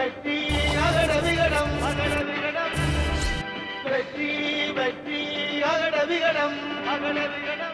வெற்றி அகட விகடம் அகட விகடம் வெற்றி வெற்றி அகட விகடம் அகட விகடம்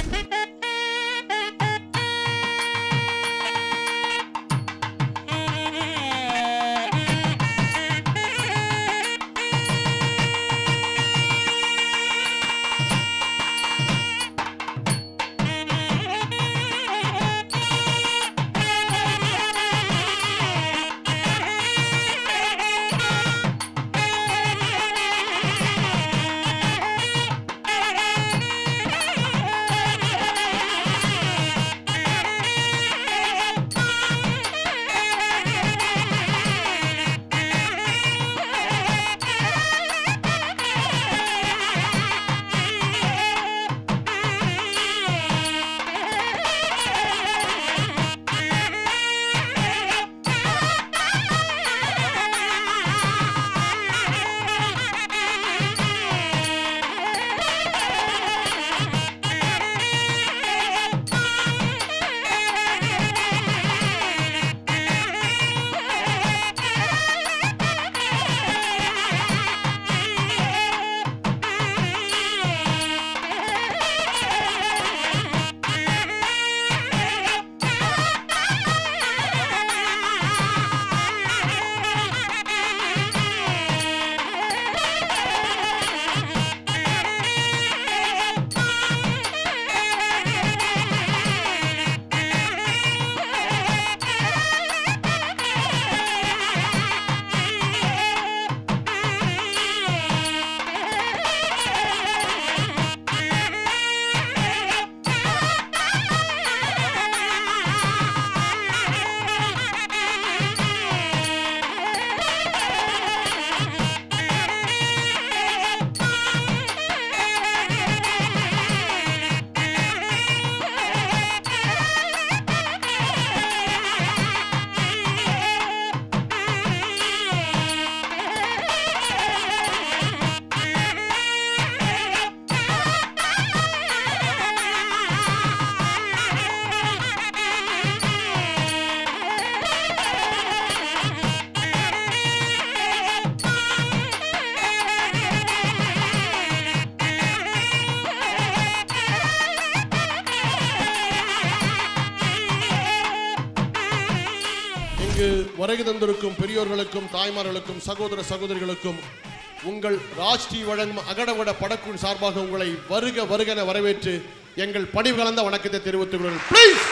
இங்கு வருகை தந்திருக்கும் பெரியோர்களுக்கும் தாய்மார்களுக்கும் சகோதர சகோதரிகளுக்கும் உங்கள் ராஷ்டி வழங்கும் அகடவட படக்குழு சார்பாக உங்களை வருக வருகென வரவேற்று எங்கள் பணிவு கலந்த வணக்கத்தை தெரிவித்துக் கொள்கிறேன் ப்ளீஸ்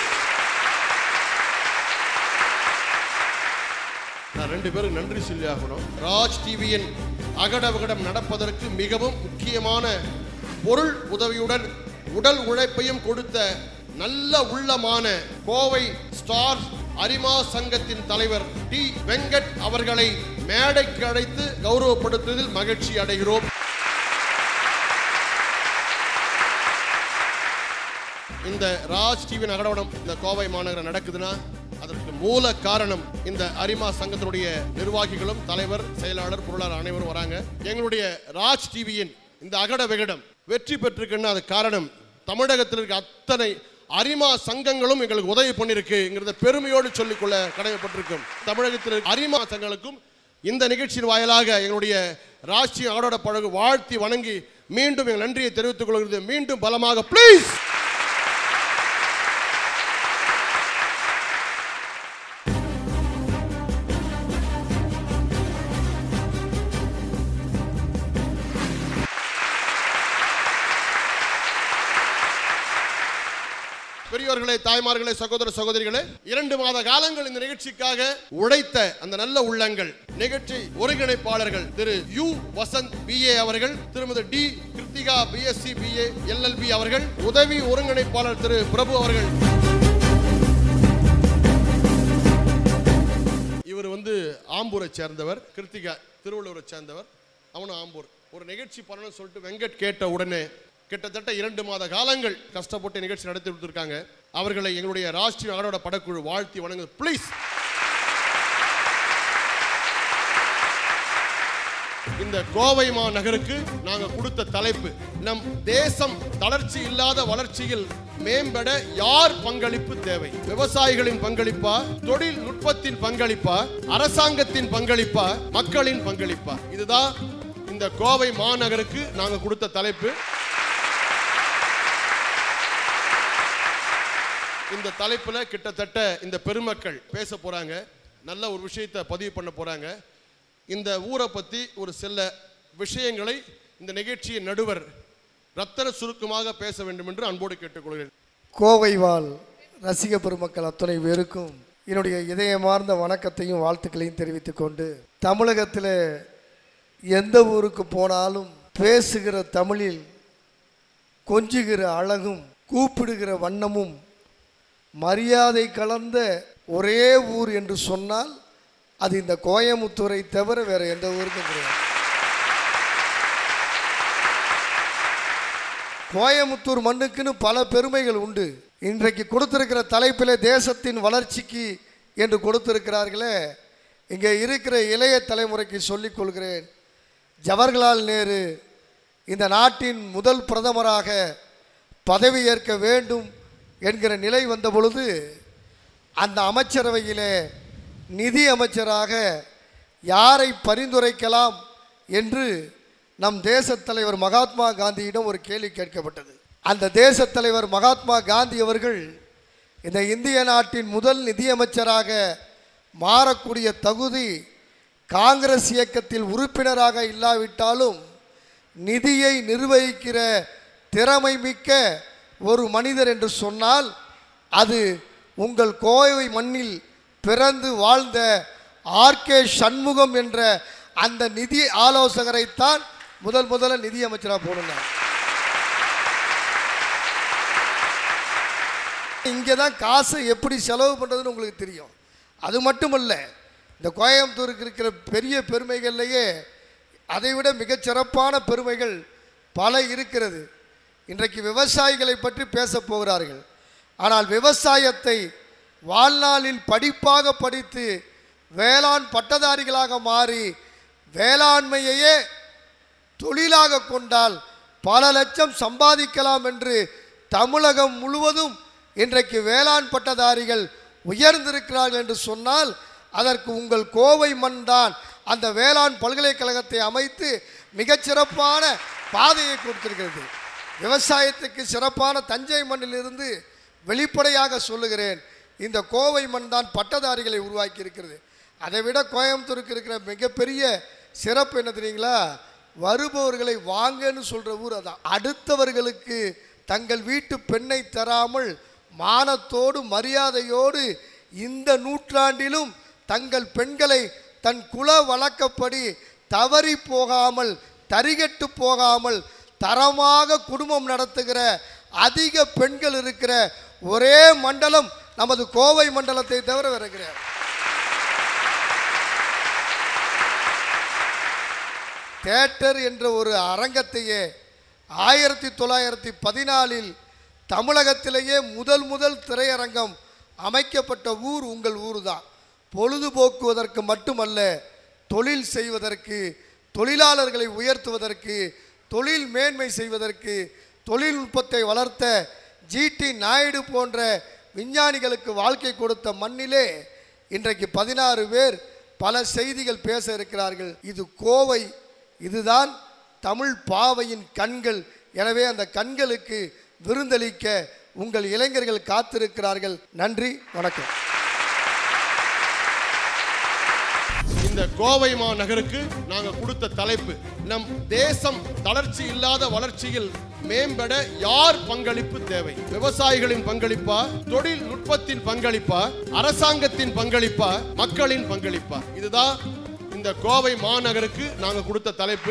நான் ரெண்டு பேரும் நன்றி சொல்லி ஆகணும் ராஜ் டிவியின் அகட விகடம் நடப்பதற்கு மிகவும் முக்கியமான பொருள் உதவியுடன் உடல் உழைப்பையும் கொடுத்த நல்ல உள்ளமான கோவை ஸ்டார் அரிமா சங்கத்தின் தலைவர் டி வெங்கட் அவர்களை மேடைக்கு அழைத்து கௌரவப்படுத்துவதில் மகிழ்ச்சி அடைகிறோம் இந்த ராஜ் டிவி நகரவடம் இந்த கோவை மாநகரம் நடக்குதுன்னா அதற்கு மூல காரணம் இந்த அரிமா சங்கத்தினுடைய நிர்வாகிகளும் தலைவர் செயலாளர் பொருளாளர் அனைவரும் வராங்க எங்களுடைய ராஜ் டிவியின் இந்த அகட விகடம் வெற்றி பெற்றிருக்குன்னா அது காரணம் தமிழகத்தில் இருக்க அத்தனை அரிமா சங்கங்களும் எங்களுக்கு உதவி பண்ணியிருக்குங்கிறத பெருமையோடு சொல்லிக்கொள்ள கடமைப்பட்டிருக்கும் தமிழகத்தில் இருக்க அரிமா சங்கங்களுக்கும் இந்த நிகழ்ச்சியின் வாயிலாக எங்களுடைய ராஷ்டிரிய அகடோட பழகு வாழ்த்தி வணங்கி மீண்டும் எங்கள் நன்றியை தெரிவித்துக் கொள்கிறது மீண்டும் பலமாக ப்ளீஸ் பெரியோர்களே தாய்மார்களே சகோதர சகோதரிகளே இரண்டு மாத காலங்கள் இந்த நிகழ்ச்சிக்காக உழைத்த அந்த நல்ல உள்ளங்கள் நிகழ்ச்சி ஒருங்கிணைப்பாளர்கள் திரு யு வசந்த் பிஏ அவர்கள் Thirumathi T Kiruthika BSc BA LLB அவர்கள் உதவி ஒருங்கிணைப்பாளர் திரு பிரபு அவர்கள் இவர் வந்து ஆம்பூரை சேர்ந்தவர் கிருத்திகா திருவள்ளூரை சேர்ந்தவர் அவனும் ஆம்பூர் ஒரு நிகழ்ச்சி பண்ணணும்னு சொல்லிட்டு வெங்கட் கேட்ட உடனே கிட்டத்தட்ட இரண்டு மாத காலங்கள் கஷ்டப்பட்டு நிகழ்ச்சி நடத்தி கொடுத்துருக்காங்க அவர்களை எங்களுடைய ராஷ்டிரிய நாடோட படக்குழு வாழ்த்தி வணங்குது ப்ளீஸ் இந்த கோவை மாநகருக்கு நாங்க கொடுத்த தலைப்பு நம் தேசம் தளர்ச்சி இல்லாத வளர்ச்சியில் மேம்பட யார் பங்களிப்பு தேவை விவசாயிகளின் பங்களிப்பா தொழில்நுட்பத்தின் பங்களிப்பா அரசாங்கத்தின் பங்களிப்பா மக்களின் பங்களிப்பா இதுதான் இந்த கோவை மாநகருக்கு நாங்க கொடுத்த தலைப்பு இந்த தலைப்புல கிட்டத்தட்ட இந்த பெருமக்கள் பேச போறாங்க நல்ல ஒரு விஷயத்தை பதிவு பண்ண போறாங்க இந்த ஊரை பத்தி ஒரு சில விஷயங்களை இந்த நிகழ்ச்சியின் நடுவர் ரத்தன சுருக்கமாக பேச வேண்டும் என்று அன்போடு கேட்டுக்கொள்கிறேன் கோவை வாழ் ரசிக பெருமக்கள் அத்தனை பேருக்கும் என்னுடைய இதயமார்ந்த வணக்கத்தையும் வாழ்த்துக்களையும் தெரிவித்துக் கொண்டு தமிழகத்தில் எந்த ஊருக்கு போனாலும் பேசுகிற தமிழில் கொஞ்சுகிற அழகும் கூப்பிடுகிற வண்ணமும் மரியாதை கலந்த ஒரே ஊர் என்று சொன்னால் அது இந்த கோயமுத்தூரை தவிர வேற எந்த ஊருக்கும் கிடையாது கோயமுத்தூர் மண்ணுக்குன்னு பல பெருமைகள் உண்டு இன்றைக்கு கொடுத்திருக்கிற தலைப்பிலே தேசத்தின் வளர்ச்சிக்கு என்று கொடுத்திருக்கிறார்களே இங்கே இருக்கிற இளைய தலைமுறைக்கு சொல்லிக் கொள்கிறேன் ஜவஹர்லால் நேரு இந்த நாட்டின் முதல் பிரதமராக பதவியேற்க வேண்டும் என்கிற நிலை வந்த பொழுது அந்த அமைச்சரவையிலே நிதி அமைச்சராக யாரை பரிந்துரைக்கலாம் என்று நம் தேசத் தலைவர் மகாத்மா காந்தியிடம் ஒரு கேள்வி கேட்கப்பட்டது அந்த தேசத் தலைவர் மகாத்மா காந்தி அவர்கள் இந்த இந்திய நாட்டின் முதல் நிதியமைச்சராக மாறக்கூடிய தகுதி காங்கிரஸ் இயக்கத்தில் உறுப்பினராக இல்லாவிட்டாலும் நிதியை நிர்வகிக்கிற திறமை மிக்க ஒரு மனிதர் என்று சொன்னால் அது உங்கள் கோவை மண்ணில் பிறந்து வாழ்ந்த ஆர்கே சண்முகம் என்ற அந்த நிதி ஆலோசகரைத்தான் முதல் முதல்ல நிதி அமைச்சராக போடுங்க இங்கே தான் காசை எப்படி செலவு பண்ணுறதுன்னு உங்களுக்கு தெரியும் அது மட்டுமல்ல இந்த கோயம்புத்தூருக்கு இருக்கிற பெரிய பெருமைகள்லையே அதைவிட மிகச்சிறப்பான பெருமைகள் பல இருக்கிறது இன்றைக்கு விவசாயிகளை பற்றி பேசப் போகிறார்கள் ஆனால் விவசாயத்தை வாழ்நாளில் படிப்பாக படித்து வேளாண் பட்டதாரிகளாக மாறி வேளாண்மையையே தொழிலாக கொண்டால் பல லட்சம் சம்பாதிக்கலாம் என்று தமிழகம் முழுவதும் இன்றைக்கு வேளாண் பட்டதாரிகள் உயர்ந்திருக்கிறார்கள் என்று சொன்னால் அதற்கு உங்கள் கோவை மண் தான் அந்த வேளாண் பல்கலைக்கழகத்தை அமைத்து மிகச்சிறப்பான பாதையை கொடுத்திருக்கிறது விவசாயத்துக்கு சிறப்பான தஞ்சை மண்ணிலிருந்து வெளிப்படையாக சொல்லுகிறேன் இந்த கோவை மண் தான் பட்டதாரிகளை உருவாக்கி இருக்கிறது அதை விட கோயம்புத்தூருக்கு இருக்கிற மிகப்பெரிய சிறப்பு என்ன தெரியுங்களா வருபவர்களை வாங்கன்னு சொல்கிற ஊர் அதான் அடுத்தவர்களுக்கு தங்கள் வீட்டு பெண்ணை தராமல் மானத்தோடு மரியாதையோடு இந்த நூற்றாண்டிலும் தங்கள் பெண்களை தன் குல வழக்கப்படி தவறி போகாமல் தரிகட்டு போகாமல் தரமாக குடும்பம் நடத்துகிற அதிக பெண்கள் இருக்கிற ஒரே மண்டலம் நமது கோவை மண்டலத்தை தவிர வேற கிடையாது தேட்டர் என்ற ஒரு அரங்கத்தையே ஆயிரத்தி தொள்ளாயிரத்தி பதினாலில் தமிழகத்திலேயே முதல் முதல் திரையரங்கம் அமைக்கப்பட்ட ஊர் உங்கள் ஊர் தான் பொழுதுபோக்குவதற்கு மட்டுமல்ல தொழில் செய்வதற்கு தொழிலாளர்களை உயர்த்துவதற்கு தொழில் மேன்மை செய்வதற்கு தொழில்நுட்பத்தை வளர்த்த ஜிடி நாயுடு போன்ற விஞ்ஞானிகளுக்கு வாழ்க்கை கொடுத்த மண்ணிலே இன்றைக்கு பதினாறு பேர் பல செய்திகள் பேச இருக்கிறார்கள் இது கோவை இதுதான் தமிழ் பாவையின் கண்கள் எனவே அந்த கண்களுக்கு விருந்தளிக்க உங்கள் இளைஞர்கள் காத்திருக்கிறார்கள் நன்றி வணக்கம் இந்த கோவை மாநகருக்கு நாங்க கொடுத்த தலைப்பு நம் தேசம் தளர்ச்சி இல்லாத வளர்ச்சியில் மேம்பட யார் பங்களிப்பு தேவை விவசாயிகளின் பங்களிப்பா தொழில்நுட்பத்தின் பங்களிப்பா அரசாங்கத்தின் பங்களிப்பா மக்களின் பங்களிப்பா இதுதான் இந்த கோவை மாநகருக்கு நாங்க கொடுத்த தலைப்பு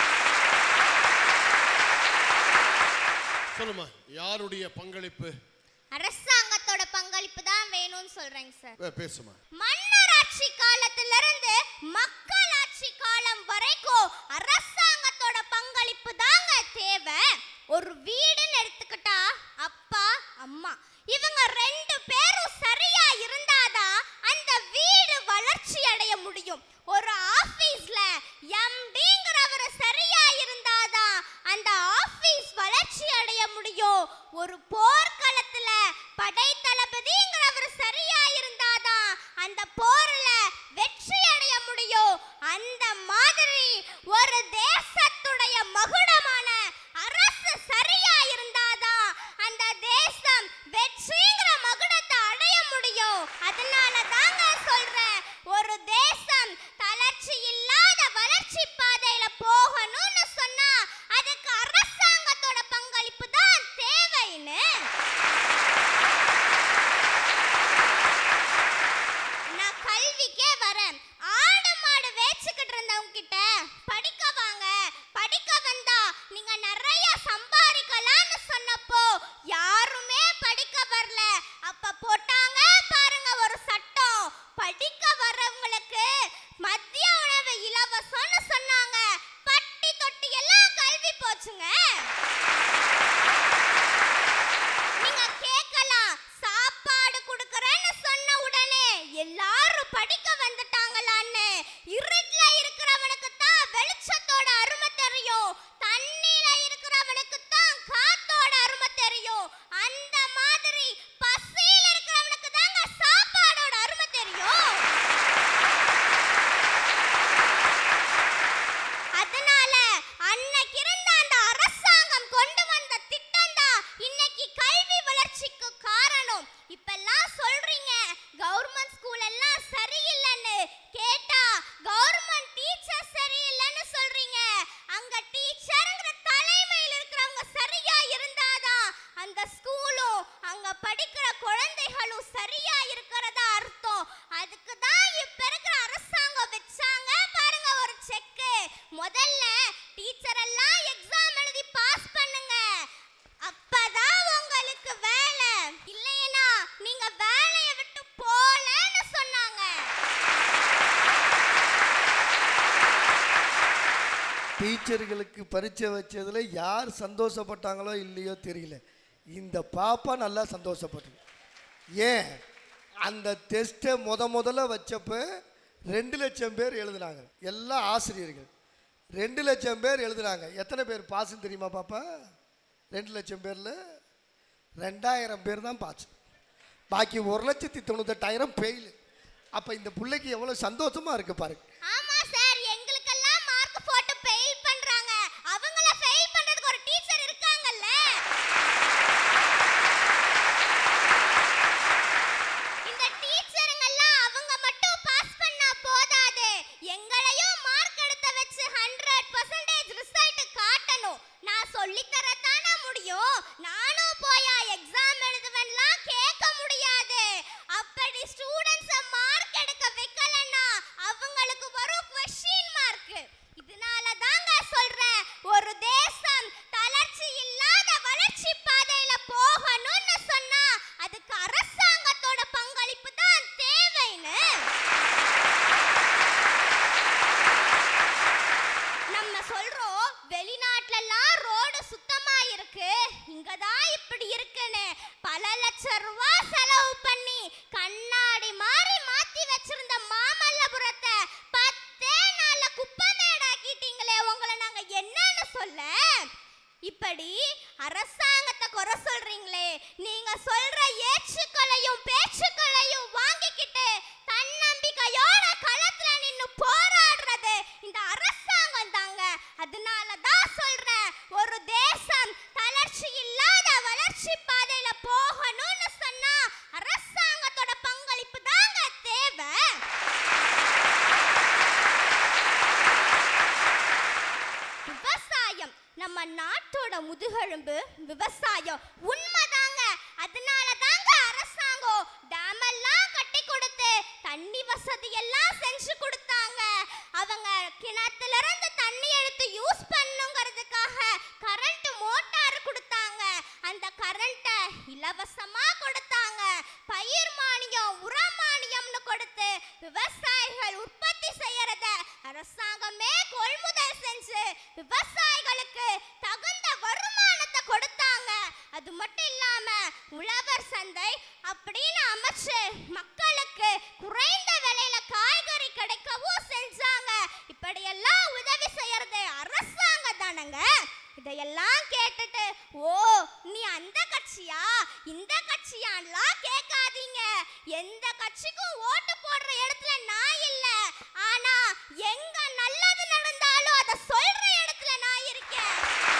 சொல்லுமா யாருடைய பங்களிப்பு அரசாங்கத்தோட பங்களிப்பு தான் வேணும்னு சொல்றேங்க சார் வே- பேசுமா மன்னராட்சி காலத்துல இருந்து மக்களாட்சி காலம் வரைக்கும் அரசாங்கத்தோட பங்களிப்பு தாங்க தேவை ஒரு வீடுன்னு எடுத்துக்கிட்டா அப்பா அம்மா இவங்க ரெண்டு பேரும் சரியா இருந்தாதான் அந்த வீடு வளர்ச்சி அடைய முடியும் ஒரு ஆபீஸ்ல எம்டிங்கிறவர் சரியா இருந்தாதான் அந்த ஆபீஸ் வளர்ச்சி அடைய முடியும் ஒரு போர்க்களத்துல டீச்சர்களுக்கு பரீட்சை வச்சதுல யார் சந்தோஷப்பட்டாங்களோ இல்லையோ தெரியல இந்த பாப்பா நல்லா சந்தோஷப்பட்டது ஏன் அந்த டெஸ்ட்டை முத முதல்ல வச்சப்ப ரெண்டு லட்சம் பேர் எழுதுனாங்க எல்லாம் ஆசிரியர்கள் ரெண்டு லட்சம் பேர் எழுதுனாங்க எத்தனை பேர் பாஸ்ன்னு தெரியுமா பாப்பா ரெண்டு லட்சம் பேரில் ரெண்டாயிரம் பேர் தான் பாஸ் பாக்கி ஒரு லட்சத்தி தொண்ணூத்தெட்டாயிரம் ஃபெயில் அப்போ இந்த பிள்ளைக்கு எவ்வளோ சந்தோஷமா இருக்கு பாருங்க ஆமா சார் எங்களுக்கெல்லாம் மார்க் போட்டு ஃபெயில் பண்றாங்க அவங்கள ஃபெயில் பண்றதுக்கு ஒரு டீச்சர் இருக்காங்கல்ல இந்த டீச்சருங்கெல்லாம் அவங்க மட்டும் பாஸ் பண்ணா போதாது எங்களையும் மார்க் எடுத்த வச்சு 100% ரிசல்ட் காட்டணும் நான் சொல்லி தரத்தானே முடியும் நானும் போயா எக்ஸாம் எழுதுவேன்லாம் கேட்க முடியாது அப்படி ஸ்டூடண்ட்ஸ மார்க் எடுக்க வைக்கலன்னா அவங்களுக்கு வரும் கொஸ்டின் மார்க் இதனால தாங்க சொல்றேன் ஒரு தேசம் தளர்ச்சி இல்லாத வளர்ச்சி பாதையில போகணும்னு சொன்னா அதுக்கு அரசாங்கத்தோட பங்களிப்பு தான் தேவைன்னு நம்ம சொல்றோம் வெளிநாட்டுலலாம் ரோடு சுத்தமா இருக்கு இங்க தான் இப்படி இருக்குன்னு பல லட்சம் ரூபாய் செலவு பண்ணி கண்ணாடி மாதிரி மாத்தி வச்சிருந்த மாமல்லபுரத்தை பத்தே நாள்ல குப்பை மேடாக்கிட்டீங்களே உங்களை நாங்க என்னன்னு சொல்ல இப்படி அரசாங்கத்தை குறை சொல்றீங்களே நீங்க சொல்ற ஏச்சுக்களையும் பேச்சுக்களையும் வாங்கிக்கிட்டு தன்னம்பிக்கையோட களத்துல நின்னு போராடுறது இந்த அரசாங்கம் தாங்க அதனால தான் சொல்றேன் ஒரு தேசம் தளர்ச்சி இல்லாத வளர்ச்சி பாதையில போகணும்னு சொன்னா அரசாங்கத்தோட பங்களிப்பு தாங்க தேவை விவசாயம் நம்ம நாட்டோட முதுகெலும்பு விவசாயம் உண்மைதாங்க அதனால தாங்க அரசாங்கம் டேம் எல்லாம் கட்டி கொடுத்து தண்ணி வசதி எல்லாம் செஞ்சு கொடுத்தாங்க அவங்க கிணத்துல இருந்து தண்ணி எடுத்து யூஸ் பண்ணுங்கிறதுக்காக கரண்ட் மோட்டார் கொடுத்தாங்க அந்த கரண்ட்டை இலவசமா கொடுத்தாங்க பயிர் மானியம் உர மானியம்னு கொடுத்து விவசாயிகள் உற்பத்தி செய்யறத அரசாங்கமே கொள்முதல் செஞ்சு விவசாயிகளுக்கு தகுந்த வருமானத்தை கொடுத்தாங்க அது மட்டும் இல்லாம உழவர் சந்தை அப்படின்னு அமைச்சு மக்களுக்கு குறைந்த விலையில காய்கறி கிடைக்கவும் செஞ்சாங்க இப்படியெல்லாம் உதவி செய்யறது அரசாங்கம் தானங்க இதையெல்லாம் கேட்டுட்டு ஓ நீ அந்த கட்சியா இந்த கட்சியான்லாம் கேட்காதீங்க எந்த கட்சிக்கும் ஓட்டு போடுற இடத்துல நான் இல்ல ஆனா எங்க நல்லது நடந்தாலும் அதை சொல்ற இடத்துல நான் இருக்கேன்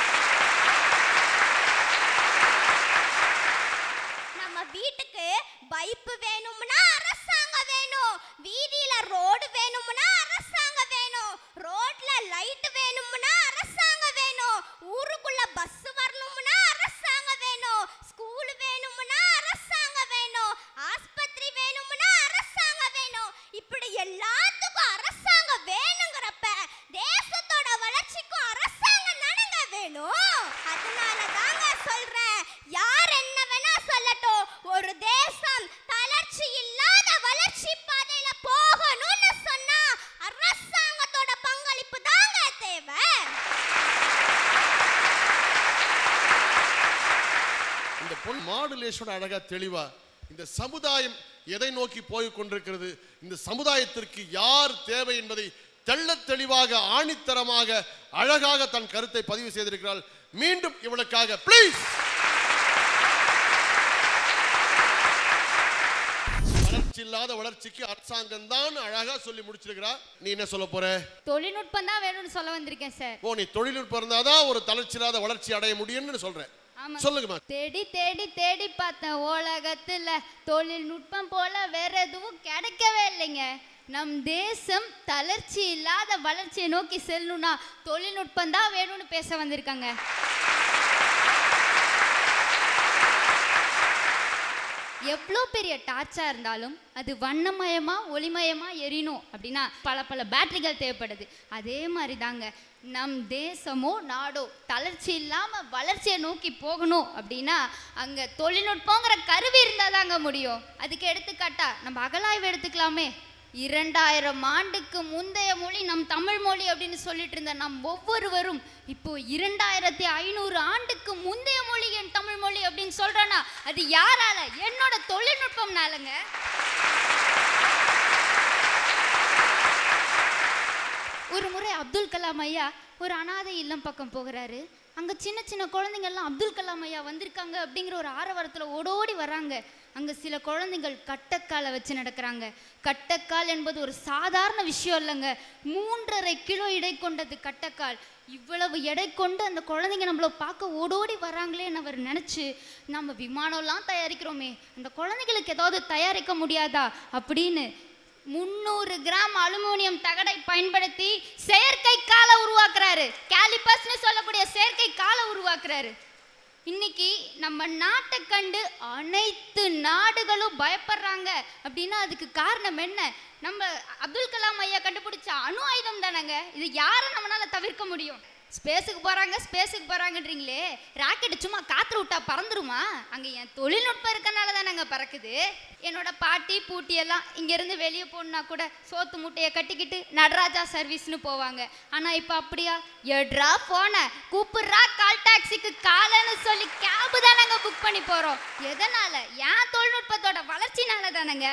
நம்ம வீட்டுக்கு பைப்பு வேணும்னா அரசாங்கம் வேணும் வீதியில ரோடு வேணும்னா அரசாங்கம் வேணும் ரோட்ல லைட் வேணும்னா அரசாங்கம் வேணும் ஊருக்குள்ள பஸ் வரணும்னா அரசாங்கம் வேணும் ஸ்கூல் வேணும்னா அரசாங்கம் வேணும் ஆஸ்பத்திரி வேணும்னா அரசாங்கம் வேணும் இப்படி எல்லாத்துக்கும் அரசாங்கம் வேணுங்கிறப்ப தேசத்தோட வளர்ச்சிக்கும் அரசாங்கம் தானங்க வேணும் அதனால தாங்க சொல்றேன் யார் என்ன வேணா சொல்லட்டும் ஒரு தேசம் தளர்ச்சி இல்லாத வளர்ச்சி பாதையில போகணும்னு சொன்னா அரசாங்கத்தோட பங்களிப்பு தாங்க தேவை இந்த பொன் மாடுலேஷனோட அழகா தெளிவா இந்த சமுதாயம் எதை நோக்கி போய் கொண்டிருக்கிறது இந்த சமுதாயத்திற்கு யார் தேவை என்பதை தெள்ளத் தெளிவாக ஆணித்தரமாக அழகாக தன் கருத்தை பதிவு செய்திருக்கிறாள் மீண்டும் இவளுக்காக ப்ளீஸ் வளர்ச்சி இல்லாத வளர்ச்சிக்கு அரசாங்கம் தான் அழகா சொல்லி முடிச்சிருக்கிறா நீ என்ன சொல்ல போற தொழில்நுட்பம் தான் வேணும்னு சொல்ல வந்திருக்கேன் சார் ஓ நீ தொழில்நுட்பம் இருந்தாதான் ஒரு தளர்ச்சி இல்லாத வளர்ச்சி அடைய முடியும்னு சொல்ற ஆமா சொல்லுங்கம்மா தேடி தேடி தேடி பார்த்தேன் உலகத்துல தொழில்நுட்பம் போல வேற எதுவும் கிடைக்கவே இல்லைங்க நம் தேசம் தளர்ச்சி இல்லாத வளர்ச்சியை நோக்கி செல்லணும்னா தொழில்நுட்பம் தான் வேணும்னு பேச வந்திருக்காங்க எவ்வளோ பெரிய டார்ச்சாக இருந்தாலும் அது வண்ணமயமாக ஒளிமயமாக எரியணும் அப்படின்னா பல பல பேட்டரிகள் தேவைப்படுது அதே மாதிரி தாங்க நம் தேசமோ நாடோ தளர்ச்சி இல்லாமல் வளர்ச்சியை நோக்கி போகணும் அப்படின்னா அங்கே தொழில்நுட்பங்கிற கருவி இருந்தால் தாங்க முடியும் அதுக்கு எடுத்துக்காட்டா நம்ம அகலாய்வு எடுத்துக்கலாமே இரண்டாயிரம் ஆண்டுக்கு முந்தைய மொழி நம் தமிழ் மொழி அப்படின்னு சொல்லிட்டு இருந்த நம் ஒவ்வொருவரும் இப்போ இரண்டாயிரத்தி ஐநூறு ஆண்டுக்கு முந்தைய மொழி என் தமிழ் மொழி அப்படின்னு சொல்றேன்னா அது யாரால என்னோட தொழில்நுட்பம்னாலங்க ஒரு முறை அப்துல் கலாம் ஐயா ஒரு அனாதை இல்லம் பக்கம் போகிறாரு அங்க சின்ன சின்ன குழந்தைங்க எல்லாம் அப்துல் கலாம் ஐயா வந்திருக்காங்க அப்படிங்கிற ஒரு ஆரவாரத்துல ஓடோடி வராங்க அங்க சில குழந்தைகள் கட்டக்காலை வச்சு நடக்கிறாங்க கட்டக்கால் என்பது ஒரு சாதாரண விஷயம் இல்லைங்க மூன்றரை கிலோ எடை கொண்டது கட்டக்கால் இவ்வளவு எடை கொண்டு அந்த குழந்தைங்க நம்மள பார்க்க ஓடோடி வராங்களேன்னு அவர் நினைச்சு நம்ம விமானம்லாம் தயாரிக்கிறோமே அந்த குழந்தைகளுக்கு ஏதாவது தயாரிக்க முடியாதா அப்படின்னு முந்நூறு கிராம் அலுமினியம் தகடை பயன்படுத்தி செயற்கை காலை உருவாக்குறாரு கேலிபஸ்னு சொல்லக்கூடிய செயற்கை காலை உருவாக்குறாரு இன்னைக்கு நம்ம நாட்டை கண்டு அனைத்து நாடுகளும் பயப்படுறாங்க அப்படின்னா அதுக்கு காரணம் என்ன நம்ம அப்துல் கலாம் ஐயா கண்டுபிடிச்ச அணு ஆயுதம் தானேங்க இது யாரை நம்மளால தவிர்க்க முடியும் ஸ்பேஸுக்கு போறாங்க ஸ்பேஸுக்கு போறாங்கன்றீங்களே ராக்கெட் சும்மா காத்துல விட்டா பறந்துருமா அங்க என் தொழில்நுட்பம் இருக்கனால தானங்க பறக்குது என்னோட பாட்டி பூட்டி எல்லாம் இங்க இருந்து வெளியே போனா கூட சோத்து மூட்டையை கட்டிக்கிட்டு நடராஜா சர்வீஸ்னு போவாங்க ஆனா இப்ப அப்படியா எட்ரா போன கூப்பிடுறா கால் டாக்ஸிக்கு காலன்னு சொல்லி கேபு தானங்க புக் பண்ணி போறோம் எதனால என் தொழில்நுட்பத்தோட வளர்ச்சினால தானங்க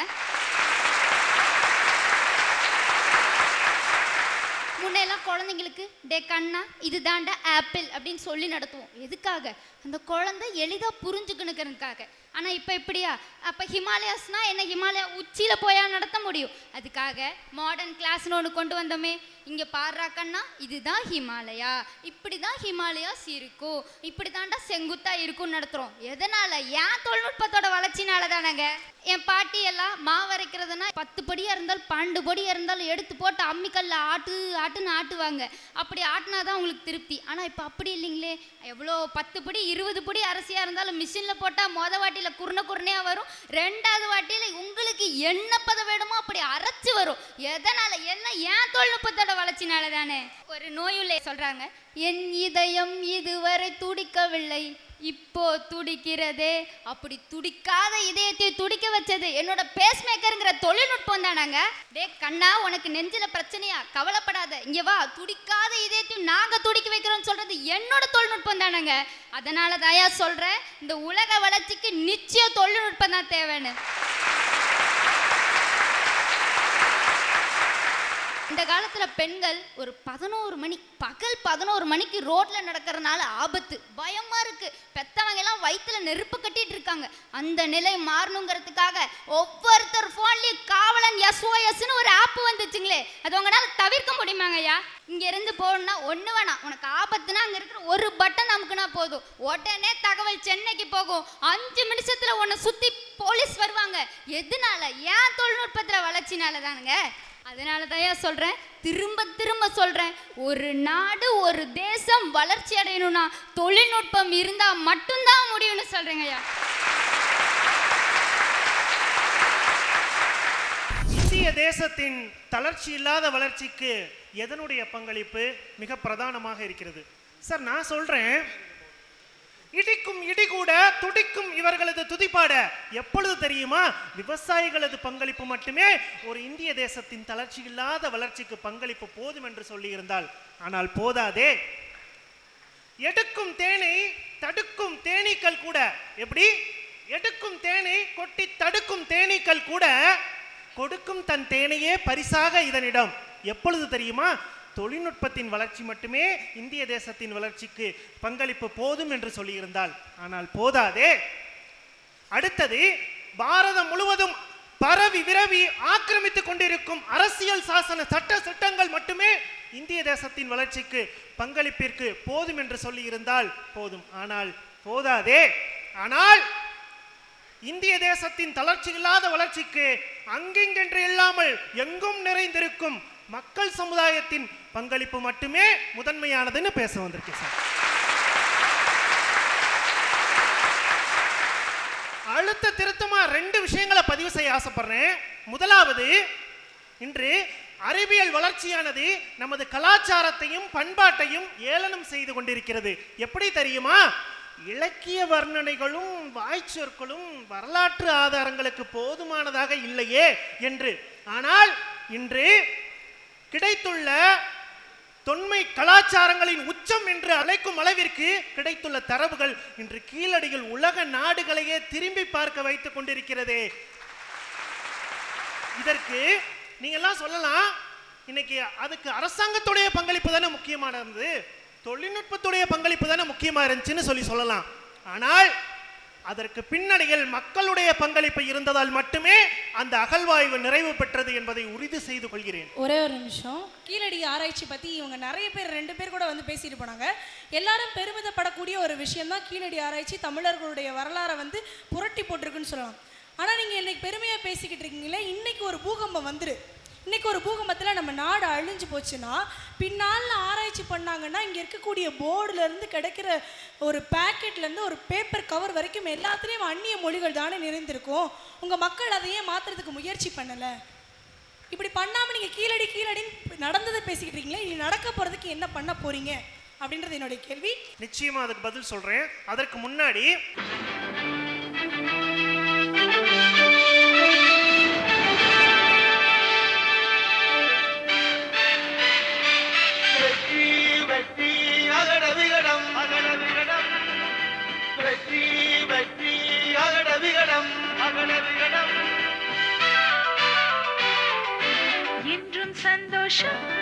முன்னெல்லாம் குழந்தைங்களுக்கு டே கண்ணா இதுதாண்டா ஆப்பிள் அப்படின்னு சொல்லி நடத்துவோம் எதுக்காக அந்த குழந்தை எளிதாக புரிஞ்சுக்கணுக்கிறதுக்காக ஆனால் இப்போ எப்படியா அப்போ ஹிமாலயாஸ்னா என்ன ஹிமாலயா உச்சியில் போயா நடத்த முடியும் அதுக்காக மாடர்ன் கிளாஸ்னு ஒன்று கொண்டு வந்தோமே இங்கே பாடுறா கண்ணா இதுதான் ஹிமாலயா இப்படி தான் ஹிமாலயாஸ் இருக்கும் இப்படி தாண்டா செங்குத்தா இருக்கும்னு நடத்துகிறோம் எதனால் ஏன் தொழில்நுட்பத்தோட வளர்ச்சினால தானேங்க என் பாட்டி எல்லாம் மாவு அரைக்கிறதுனா பத்து படியாக இருந்தாலும் பன்னெண்டு படியாக இருந்தாலும் எடுத்து போட்டு அம்மிக்கல்ல ஆட்டு ஆட்டுன்னு ஆட்டுவாங்க அப்படி ஆட்டினா தான் உங்களுக்கு திருப்தி ஆனால் இப்போ அப்படி இல்லைங்களே எவ்வளோ பத்து படி இருபது படி அரிசியாக இருந்தாலும் மிஷினில் போட்டால் மொத வாட்டியில் குருணை குருணையாக வரும் ரெண்டாவது வாட்டியில் உங்களுக்கு என்ன பதம் வேணுமோ அப்படி அரைச்சு வரும் எதனால் என்ன ஏன் தொழில்நுட்பத்தோட வளர்ச்சினால தானே ஒரு நோயுள்ளே சொல்கிறாங்க என் இதயம் இதுவரை துடிக்கவில்லை இப்போ துடிக்கிறதே அப்படி துடிக்காத இதயத்தை துடிக்க வச்சது என்னோட பேஸ் மேக்கருங்கிற தொழில்நுட்பம் தானாங்க டே கண்ணா உனக்கு நெஞ்சில பிரச்சனையா கவலைப்படாத இங்க வா துடிக்காத இதயத்தையும் நாங்க துடிக்க வைக்கிறோம்னு சொல்றது என்னோட தொழில்நுட்பம் தானங்க அதனால தாயா சொல்றேன் இந்த உலக வளர்ச்சிக்கு நிச்சய தொழில்நுட்பம் தான் தேவைன்னு இந்த காலத்துல பெண்கள் ஒரு பதினோரு மணி பகல் பதினோரு மணிக்கு ரோட்ல நடக்கிறதுனால ஆபத்து பயமா இருக்கு பெத்தவங்க எல்லாம் வயித்துல நெருப்பு கட்டிட்டு இருக்காங்க அந்த நிலை மாறணுங்கிறதுக்காக ஒவ்வொருத்தர் போன்லயும் காவலன் எஸ்ஓஎஸ்னு ஒரு ஆப் வந்துச்சுங்களே அது உங்களால தவிர்க்க முடியுமாங்க ஐயா இங்க இருந்து போகணும்னா ஒண்ணு வேணாம் உனக்கு ஆபத்துனா அங்க இருக்கிற ஒரு பட்டன் அமுக்குனா போதும் உடனே தகவல் சென்னைக்கு போகும் அஞ்சு நிமிஷத்துல உன்னை சுத்தி போலீஸ் வருவாங்க எதனால ஏன் தொழில்நுட்பத்துல வளர்ச்சினால தானுங்க அதனால தான் சொல்றேன் திரும்ப திரும்ப சொல்றேன் ஒரு நாடு ஒரு தேசம் வளர்ச்சி அடையணும்னா தொழில்நுட்பம் இருந்தா மட்டும்தான் முடியும்னு சொல்றேங்க ஐயா இந்திய தேசத்தின் தளர்ச்சி இல்லாத வளர்ச்சிக்கு எதனுடைய பங்களிப்பு மிக பிரதானமாக இருக்கிறது சார் நான் சொல்றேன் இடிக்கும் இடி கூட துடிக்கும் இவர்களது துதிப்பாட எப்பொழுது தெரியுமா விவசாயிகளது பங்களிப்பு மட்டுமே ஒரு இந்திய தேசத்தின் தளர்ச்சி இல்லாத வளர்ச்சிக்கு பங்களிப்பு போதும் என்று சொல்லியிருந்தால் ஆனால் போதாதே எடுக்கும் தேனை தடுக்கும் தேனீக்கள் கூட எப்படி எடுக்கும் தேனை கொட்டி தடுக்கும் தேனீக்கள் கூட கொடுக்கும் தன் தேனையே பரிசாக இதனிடம் எப்பொழுது தெரியுமா தொழில்நுட்பத்தின் வளர்ச்சி மட்டுமே இந்திய தேசத்தின் வளர்ச்சிக்கு பங்களிப்பு போதும் என்று சொல்லியிருந்தால் ஆனால் போதாதே அடுத்தது பாரதம் முழுவதும் பரவி விரவி ஆக்கிரமித்துக் கொண்டிருக்கும் அரசியல் சாசன சட்ட சட்டங்கள் மட்டுமே இந்திய தேசத்தின் வளர்ச்சிக்கு பங்களிப்பிற்கு போதும் என்று சொல்லி இருந்தால் போதும் ஆனால் போதாதே ஆனால் இந்திய தேசத்தின் தளர்ச்சி இல்லாத வளர்ச்சிக்கு அங்கிங்கென்று இல்லாமல் எங்கும் நிறைந்திருக்கும் மக்கள் சமுதாயத்தின் பங்களிப்பு மட்டுமே முதன்மையானதுன்னு பேச வந்திருக்கேன் சார் அழுத்த திருத்தமா ரெண்டு விஷயங்களை பதிவு செய்ய ஆசைப்படுறேன் முதலாவது இன்று அறிவியல் வளர்ச்சியானது நமது கலாச்சாரத்தையும் பண்பாட்டையும் ஏளனம் செய்து கொண்டிருக்கிறது எப்படி தெரியுமா இலக்கிய வர்ணனைகளும் வாய்ச்சொற்களும் வரலாற்று ஆதாரங்களுக்கு போதுமானதாக இல்லையே என்று ஆனால் இன்று கிடைத்துள்ள தொன்மை கலாச்சாரங்களின் உச்சம் என்று அழைக்கும் அளவிற்கு கிடைத்துள்ள தரவுகள் இன்று கீழடிகள் உலக நாடுகளையே திரும்பி பார்க்க வைத்துக் கொண்டிருக்கிறதே இதற்கு நீங்க எல்லாம் சொல்லலாம் இன்னைக்கு அதுக்கு அரசாங்கத்துடைய பங்களிப்பு தானே முக்கியமா இருந்தது தொழில்நுட்பத்துடைய பங்களிப்பு தானே முக்கியமா இருந்துச்சுன்னு சொல்லி சொல்லலாம் ஆனால் அதற்கு பின்னணியில் மக்களுடைய பங்களிப்பு இருந்ததால் மட்டுமே அந்த அகழ்வாய்வு நிறைவு பெற்றது என்பதை உறுதி செய்து கொள்கிறேன் ஒரே ஒரு நிமிஷம் கீழடி ஆராய்ச்சி பத்தி இவங்க நிறைய பேர் ரெண்டு பேர் கூட வந்து பேசிட்டு போனாங்க எல்லாரும் பெருமிதப்படக்கூடிய ஒரு விஷயம் தான் கீழடி ஆராய்ச்சி தமிழர்களுடைய வரலாறை வந்து புரட்டி போட்டிருக்குன்னு சொல்லலாம் ஆனா நீங்க இன்னைக்கு பெருமையா பேசிக்கிட்டு இருக்கீங்களே இன்னைக்கு ஒரு பூகம்பம் வந்துரு இன்னைக்கு ஒரு பூகம்பத்தில் நம்ம நாடு அழிஞ்சு போச்சுன்னா பின்னால் ஆராய்ச்சி பண்ணாங்கன்னா இங்கே இருக்கக்கூடிய போர்டுல இருந்து கிடைக்கிற ஒரு packetல இருந்து ஒரு பேப்பர் கவர் வரைக்கும் எல்லாத்துலேயும் அந்நிய மொழிகள் தானே நிறைந்திருக்கும் உங்கள் மக்கள் அதையே மாற்றுறதுக்கு முயற்சி பண்ணலை இப்படி பண்ணாமல் நீங்கள் கீழடி கீழடின்னு நடந்ததை பேசிக்கிட்டு இருக்கீங்களே இனி நடக்க போகிறதுக்கு என்ன பண்ண போறீங்க அப்படின்றது என்னுடைய கேள்வி நிச்சயமா அதுக்கு பதில் சொல்றேன் அதற்கு முன்னாடி வெற்றி வெற்றி அகட விகடம் அகட விகடம் வெற்றி வெற்றி அகட விகடம் அகட விகடம் என்றும் சந்தோஷம்